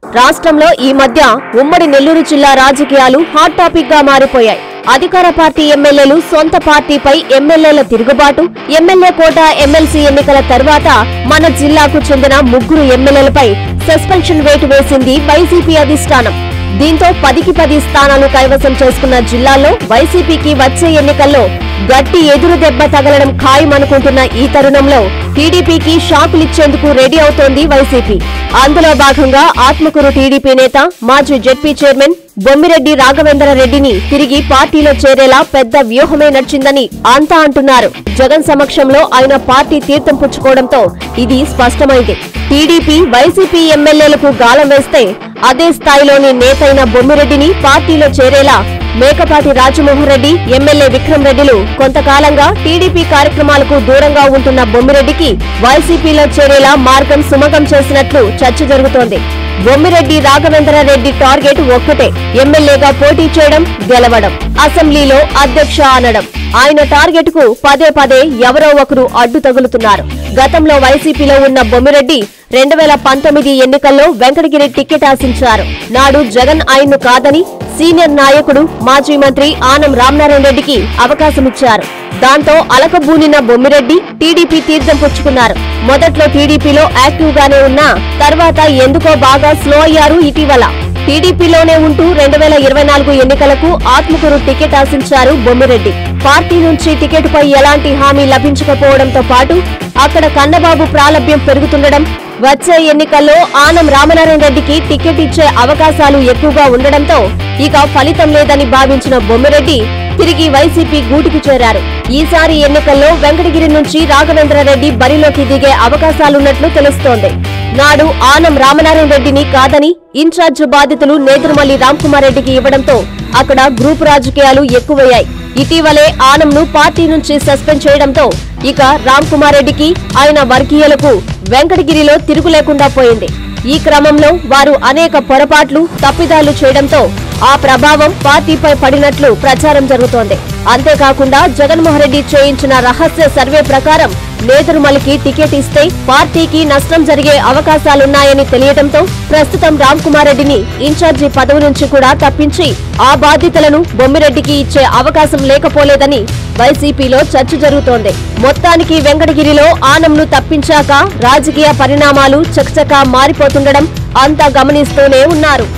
రాష్ట్రంలో ఈ మధ్య ఉమ్మడి నెల్లూరు జిల్లా రాజకీయాలు హాట్ టాపిక్ గా మారిపోయాయి అధికార పార్టీ ఎమ్మెల్యేలు సొంత పార్టీపై ఎమ్మెల్యేల తిరుగుబాటు ఎమ్మెల్యే కోట ఎమ్మెల్సీ ఎన్నికల తర్వాత మన జిల్లాకు చెందిన ముగ్గురు ఎమ్మెల్యేలపై సస్పెన్షన్ వేటు వేసింది వైసీపీ అధిష్టానం దీంతో పదికి పది స్థానాలు కైవసం చేసుకున్న జిల్లాలో వైసీపీకి వచ్చే ఎన్నికల్లో గట్టి ఎదురు దెబ్బ తగలడం ఖాయమనుకుంటున్న ఈ తరుణంలో టీడీపీకి షాకులిచ్చేందుకు రెడీ అవుతోంది వైసీపీ అందులో భాగంగా ఆత్మకూరు టీడీపీ నేత మాజీ జెడ్పీ చైర్మన్ బొమ్మిరెడ్డి రాఘవేంద్రరెడ్డిని తిరిగి పార్టీలో చేరేలా పెద్ద వ్యూహమే నడిచిందని అంతా అంటున్నారు జగన్ సమక్షంలో ఆయన పార్టీ తీర్థం పుచ్చుకోవడంతో ఇది స్పష్టమైంది టీడీపీ వైసీపీ ఎమ్మెల్యేలకు గాలం వేస్తే అదే స్థాయిలోని నేతైన బొమ్మిరెడ్డిని పార్టీలో చేరేలా మేకపాటి రాజమోహన్ రెడ్డి ఎమ్మెల్యే విక్రమ్ రెడ్డిలు కొంతకాలంగా టీడీపీ కార్యక్రమాలకు దూరంగా ఉంటున్న బొమ్మిరెడ్డికి వైసీపీలో చేరేలా మార్గం సుమగం చేసినట్లు చర్చ జరుగుతోంది బొమ్మిరెడ్డి రాఘవేంద్రరెడ్డి టార్గెట్ ఒక్కటే ఎమ్మెల్యేగా పోటీ చేయడం గెలవడం అసెంబ్లీలో అధ్యక్ష అనడం ఆయన టార్గెట్ కు పదే పదే ఎవరో ఒకరు అడ్డు తగులుతున్నారు గతంలో వైసీపీలో ఉన్న బొమ్మిరెడ్డి రెండు వేల పంతొమ్మిది ఎన్నికల్లో వెంకటగిరి టికెట్ ఆశించారు నాడు జగన్ ఆయన్ను కాదని సీనియర్ నాయకుడు మాజీ మంత్రి ఆనం రామనారాయణ రెడ్డికి అవకాశమిచ్చారు దాంతో అలకబూనిన బొమ్మిరెడ్డి టీడీపీ తీర్థం పుచ్చుకున్నారు మొదట్లో టీడీపీలో యాక్టివ్ గానే ఉన్నా తర్వాత ఎందుకో బాగా స్లో అయ్యారు ఇటీవల టీడీపీలోనే ఉంటూ రెండు వేల ఇరవై నాలుగు ఎన్నికలకు ఆత్మకూరు టికెట్ ఆశించారు బొమ్మిరెడ్డి పార్టీ నుంచి టికెట్ పై ఎలాంటి హామీ లభించకపోవడంతో పాటు అక్కడ కన్నబాబు ప్రాలభ్యం పెరుగుతుండడం వచ్చే ఎన్నికల్లో ఆనం రామనారాయణ రెడ్డికి టికెట్ ఇచ్చే అవకాశాలు ఎక్కువగా ఉండడంతో ఇక ఫలితం లేదని భావించిన బొమ్మిరెడ్డి తిరిగి వైసీపీ గూటికి చేరారు ఈసారి ఎన్నికల్లో వెంకటగిరి నుంచి రాఘవేంద్రరెడ్డి బరిలోకి దిగే అవకాశాలున్నట్లు తెలుస్తోంది నాడు ఆనం రామనారాయణ రెడ్డిని కాదని ఇన్ఛార్జ్ బాధ్యతలు నేదురుమల్లి రామ్కుమార్ రెడ్డికి ఇవ్వడంతో అక్కడ గ్రూప్ రాజకీయాలు ఎక్కువయ్యాయి ఇటీవలే ఆనంను పార్టీ నుంచి సస్పెండ్ చేయడంతో ఇక రామ్ కుమార్ రెడ్డికి ఆయన వర్గీయులకు వెంకటగిరిలో తిరుగు లేకుండా పోయింది ఈ క్రమంలో వారు అనేక పొరపాట్లు తప్పిదాలు చేయడంతో ఆ ప్రభావం పార్టీపై పడినట్లు ప్రచారం జరుగుతోంది అంతేకాకుండా జగన్మోహన్ రెడ్డి చేయించిన రహస్య సర్వే ప్రకారం నేదురుమలికి టికెట్ ఇస్తే పార్టీకి నష్టం జరిగే అవకాశాలున్నాయని తెలియడంతో ప్రస్తుతం రామ్ కుమార్ రెడ్డిని ఇన్ఛార్జి పదవి నుంచి కూడా తప్పించి ఆ బాధ్యతలను బొమ్మిరెడ్డికి ఇచ్చే అవకాశం లేకపోలేదని వైసీపీలో చర్చ జరుగుతోంది మొత్తానికి వెంకటగిరిలో ఆనంను తప్పించాక రాజకీయ పరిణామాలు చకచకా మారిపోతుండడం అంతా గమనిస్తూనే ఉన్నారు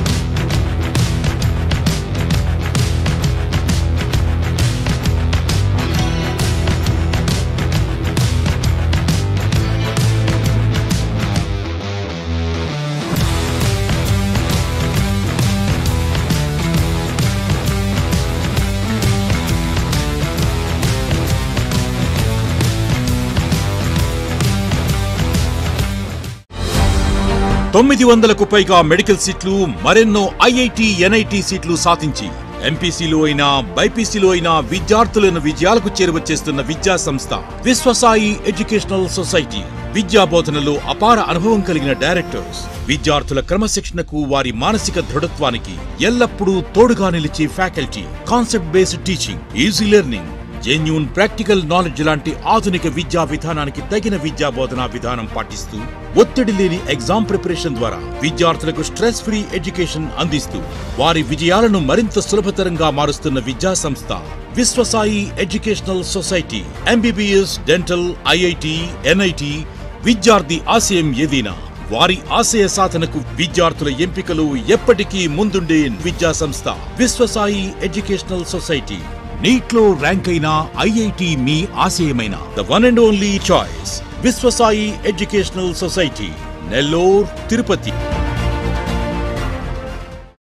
తొమ్మిది వందలకు పైగా మెడికల్ సీట్లు మరెన్నో ఐఐటి ఎన్ఐటి సీట్లు సాధించి ఎంపీసీలో అయినా బైపీసీలో అయినా విద్యార్థులను విజయాలకు చేరువచేస్తున్న విద్యా సంస్థ విశ్వసాయి ఎడ్యుకేషనల్ సొసైటీ విద్యా బోధనలో అపార అనుభవం కలిగిన డైరెక్టర్స్ విద్యార్థుల క్రమశిక్షణకు వారి మానసిక దృఢత్వానికి ఎల్లప్పుడూ తోడుగా నిలిచే faculty concept based teaching easy learning genuine practical knowledge లాంటి ఆధునిక విద్యా విధానానికి తగిన విద్యా బోధనా విధానం పాటిస్తూ ఒత్తిడి లేని ఎగ్జామ్ ప్రిపరేషన్ ద్వారా విద్యార్థులకు స్ట్రెస్ ఫ్రీ ఎడ్యుకేషన్ అందిస్తూ వారి విజయాలను మరింత సులభతరంగా మారుస్తున్న విద్యా సంస్థ Viswasai educational society MBBS dental IIT NIT విద్యార్థి ఆశయం ఏదైనా వారి ఆశయ సాధనకు విద్యార్థుల ఎంపికలు ఎప్పటికీ ముందుండే విద్యా సంస్థ విశ్వసాయి ఎడ్యుకేషనల్ సొసైటీ నీట్ లో ర్యాంక్ అయిన ఐఐటి మీ ఆశయమైన the one and only choice Viswasai educational society Nellore Tirupati